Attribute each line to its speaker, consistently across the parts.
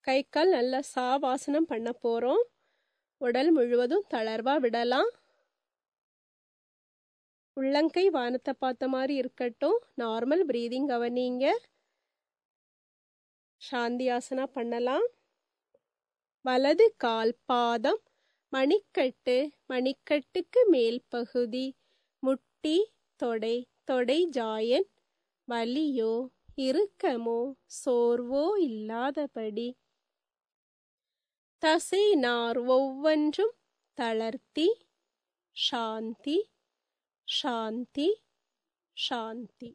Speaker 1: கை கால் நல்லா சாவாசனம் பண்ண போகிறோம் உடல் முழுவதும் தளர்வா விடலாம் உள்ளங்கை வானத்தை பார்த்த மாதிரி இருக்கட்டும் நார்மல் பிரீதிங் கவனிங்க சாந்தியாசனா பண்ணலாம் வலது கால் பாதம் மணிக்கட்டு மணிக்கட்டுக்கு மேல் பகுதி முட்டி தொடை தொடை ஜாயன் வலியோ இறுக்கமோ சோர்வோ இல்லாதபடி தசை நார் ஒவ்வொன்றும் தளர்த்தி சாந்தி சாந்தி சாந்தி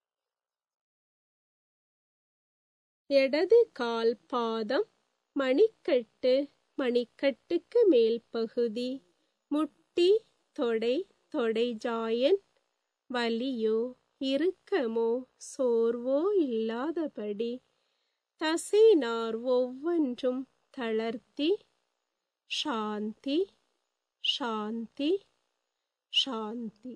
Speaker 1: இடது கால் பாதம் மணிக்கட்டு மணிக்கட்டுக்கு மேல் பகுதி முட்டி தொடை தொடை ஜாயன் வலியோ இறுக்கமோ சோர்வோ இல்லாதபடி தசை நார் ஒவ்வொன்றும் தளர்த்தி சாந்தி சாந்தி சாந்தி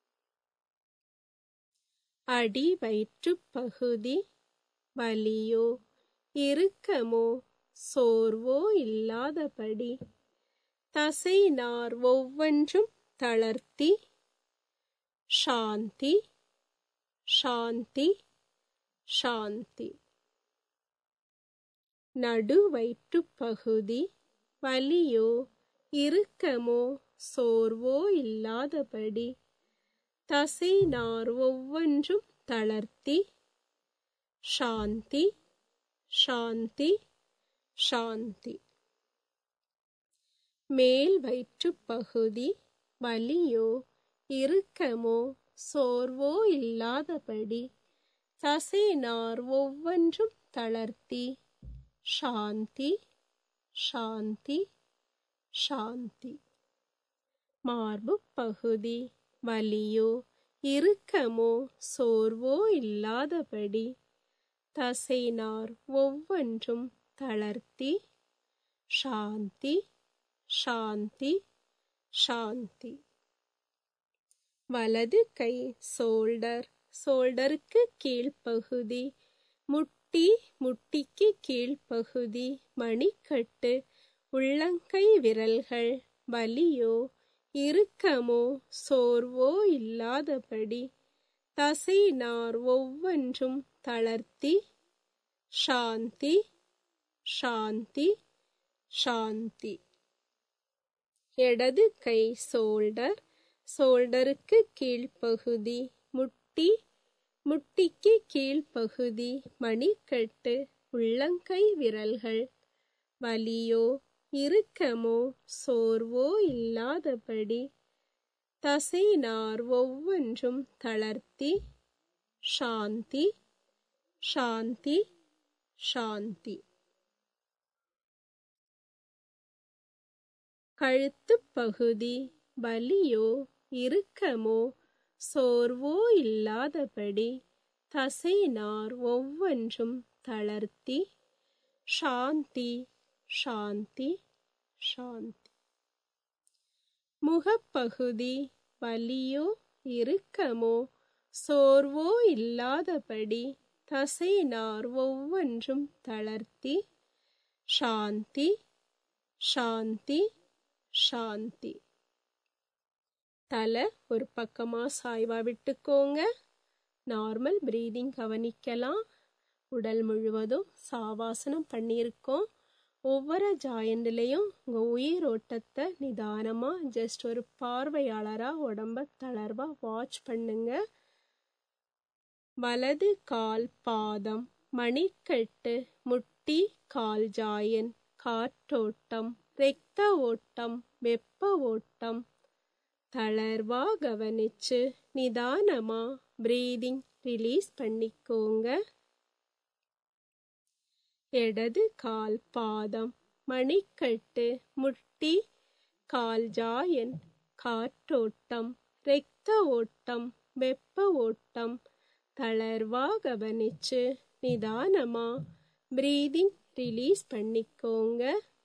Speaker 1: அடி வயிற்று பகுதி வலியோ இறுக்கமோ சோர்வோ இல்லாதபடி தசை நார் ஒவ்வொன்றும் தளர்த்தி சாந்தி சாந்தி சாந்தி நடு வயிற்று பகுதி வலியோ இறுக்கமோ சோர்வோ இல்லாதபடி தசை நார் ஒவ்வொன்றும் தளர்த்தி சாந்தி சாந்தி சாந்தி மேல் வயிற்று பகுதி வலியோ இறுக்கமோ சோர்வோ இல்லாதபடி தசை நார் ஒவ்வொன்றும் தளர்த்தி சாந்தி சாந்தி சாந்தி மார்பு பகுதி வலியோ இறுக்கமோ சோர்வோ இல்லாதபடி தசை நார் ஒவ்வொன்றும் தளர்த்தி சாந்தி சாந்தி சாந்தி வலது கை சோல்டர் சோல்டருக்கு கீழ்ப்பகுதி முட்டி முட்டிக்கு கீழ்ப்பகுதி மணிக்கட்டு உள்ளங்கை விரல்கள் வலியோ இறுக்கமோ சோர்வோ இல்லாதபடி தசை நார் ஒவ்வொன்றும் தளர்த்தி சாந்தி சாந்தி சாந்தி இடது கை சோல்டர் சோல்டருக்கு கீழ்ப்பகுதி முட்டி முட்டிக்கு கீழ்ப்பகுதி மணிக்கட்டு உள்ளங்கை விரல்கள் வலியோ இறுக்கமோ சோர்வோ இல்லாதபடி தசை நார் ஒவ்வொன்றும் தளர்த்தி சாந்தி சாந்தி சாந்தி கழுத்து பகுதி வலியோ இறுக்கமோ சோர்வோ இல்லாதபடி தசை நார் ஒவ்வொன்றும் தளர்த்தி சாந்தி சாந்தி சாந்தி முகப்பகுதி வலியோ இறுக்கமோ சோர்வோ இல்லாதபடி தசை நார் ஒவ்வொன்றும் தளர்த்தி சாந்தி சாந்தி சாந்தி தலை ஒரு பக்கமா சாய்வா விட்டுக்கோங்க நார்மல் பிரீதிங் கவனிக்கலாம் உடல் முழுவதும் சாவாசனம் பண்ணியிருக்கோம் ஒவ்வொரு ஜாயிண்ட்லேயும் உங்கள் உயிர் ஓட்டத்தை நிதானமாக ஜஸ்ட் ஒரு பார்வையாளராக உடம்ப தளர்வாக வாட்ச் பண்ணுங்க வலது கால் பாதம் மணிக்கட்டு முட்டி கால் ஜாயன் காற்றோட்டம் இரத்த ஓட்டம் வெப்ப ஓட்டம் தளர்வா கவனிச்சு நிதானமா பிரீதிங் ரிலீஸ் பண்ணிக்கோங்க இடது கால் பாதம் மணிக்கட்டு முட்டி கால் ஜாயன் காற்றோட்டம் இரத்த ஓட்டம் வெப்ப ஓட்டம் தளர்வா கவனிச்சு நிதானமா பிரீதிங் ரிலீஸ் பண்ணிக்கோங்க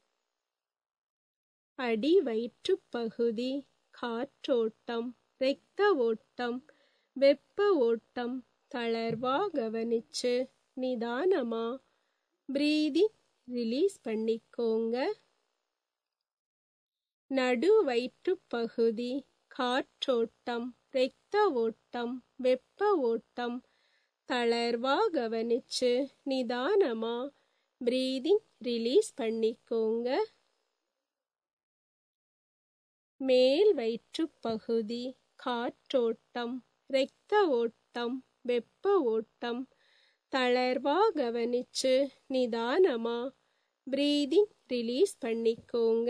Speaker 1: அடி வயிற்று பகுதி காற்றோட்டம் இரத்த ஓட்டம் வெப்ப ஓட்டம் தளர்வா கவனிச்சு நிதானமா பிரீதிங் ரிலீஸ் பண்ணிக்கோங்க நடு வயிற்று பகுதி காற்றோட்டம் இரத்த ஓட்டம் வெப்ப ஓட்டம் தளர்வா கவனிச்சு நிதானமா பிரீதிங் ரிலீஸ் பண்ணிக்கோங்க மேல் வயிற்று பகுதி காற்றோட்டம் இரத்த ஓட்டம் வெப்ப ஓட்டம் தளர்வா கவனிச்சு நிதானமா பிரீதிங் ரிலீஸ் பண்ணிக்கோங்க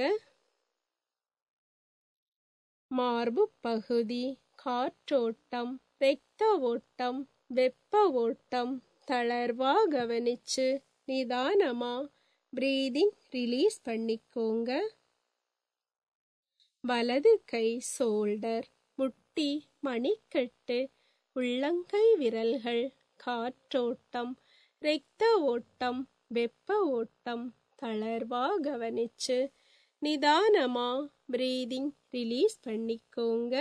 Speaker 1: மார்பு பகுதி காற்றோட்டம் இரத்த ஓட்டம் வெப்ப ஓட்டம் தளர்வா கவனிச்சு நிதானமா பிரீதிங் ரிலீஸ் பண்ணிக்கோங்க வலது கை சோல்டர் முட்டி மணிக்கட்டு உள்ளங்கை விரல்கள் காற்றோட்டம் இரத்த ஓட்டம் வெப்ப ஓட்டம் தளர்வா கவனிச்சு நிதானமா பிரீதிங் ரிலீஸ் பண்ணிக்கோங்க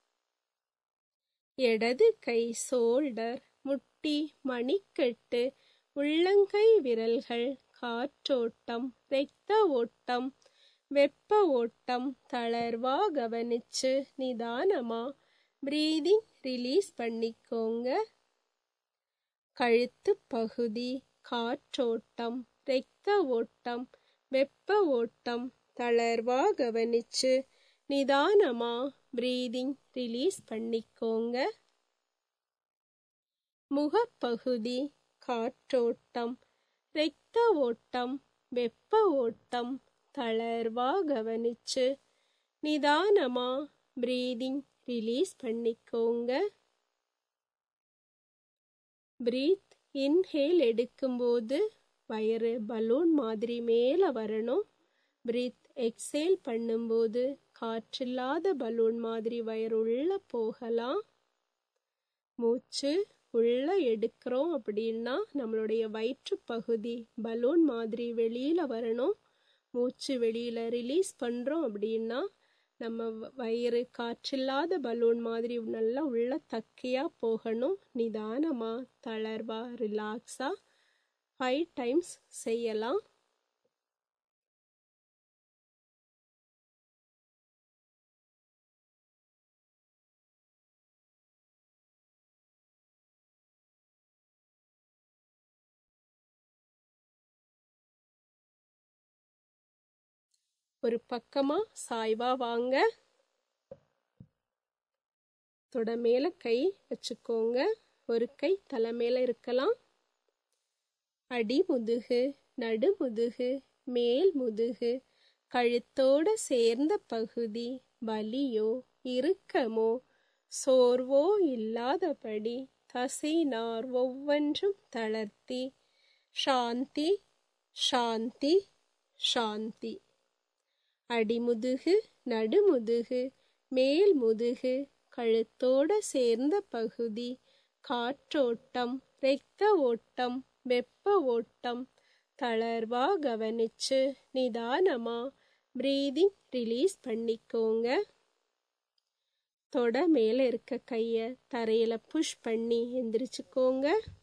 Speaker 1: இடது கை சோல்டர் முட்டி மணிக்கட்டு உள்ளங்கை விரல்கள் காற்றோட்டம் இரத்த ஓட்டம் வெப்ப ஓட்டம் தளர்வா கவனிச்சு நிதானமா பிரீதிங் ரிலீஸ் பண்ணிக்கோங்க கழுத்து பகுதி காற்றோட்டம் இரத்த ஓட்டம் வெப்ப ஓட்டம் தளர்வா கவனிச்சு நிதானமா பிரீதிங் ரிலீஸ் பண்ணிக்கோங்க முகப்பகுதி காற்றோட்டம் இரத்த ஓட்டம் வெப்ப ஓட்டம் தளர்வா கவனிச்சு நிதானமா பிரீதிங் ரிலீஸ் பண்ணிக்கோங்க பிரீத் இன்ஹேல் எடுக்கும்போது வயிறு பலூன் மாதிரி மேலே வரணும் பிரீத் எக்ஸேல் பண்ணும்போது காற்றில்லாத பலூன் மாதிரி வயிறு உள்ள போகலாம் மூச்சு உள்ள எடுக்கிறோம் அப்படின்னா நம்மளுடைய வயிற்று பகுதி பலூன் மாதிரி வெளியில வரணும் மூச்சு வெளியில ரிலீஸ் பண்றோம் அப்படின்னா நம்ம வயிறு காற்றில்லாத பலூன் மாதிரி நல்லா உள்ள தக்கையா போகணும் நிதானமா தளர்வா ரிலாக்ஸா ஃபைவ் டைம்ஸ் செய்யலாம் ஒரு பக்கமா சாய்வா வாங்க தொட மேல கை வச்சுக்கோங்க ஒரு கை தலை மேல இருக்கலாம் அடி முதுகு நடு முதுகு மேல் முதுகு கழுத்தோட சேர்ந்த பகுதி வலியோ இறுக்கமோ சோர்வோ இல்லாதபடி தசைனார் ஒவ்வொன்றும் தளர்த்தி சாந்தி சாந்தி சாந்தி அடிமுதுகு நடுமுதுகு மேல் முதுகு கழுத்தோட சேர்ந்த பகுதி காற்றோட்டம் இரத்த ஓட்டம் வெப்ப ஓட்டம் தளர்வா கவனிச்சு நிதானமா பிரீதிங் ரிலீஸ் பண்ணிக்கோங்க தொட மேல இருக்க கைய தரையில புஷ் பண்ணி எந்திரிச்சுக்கோங்க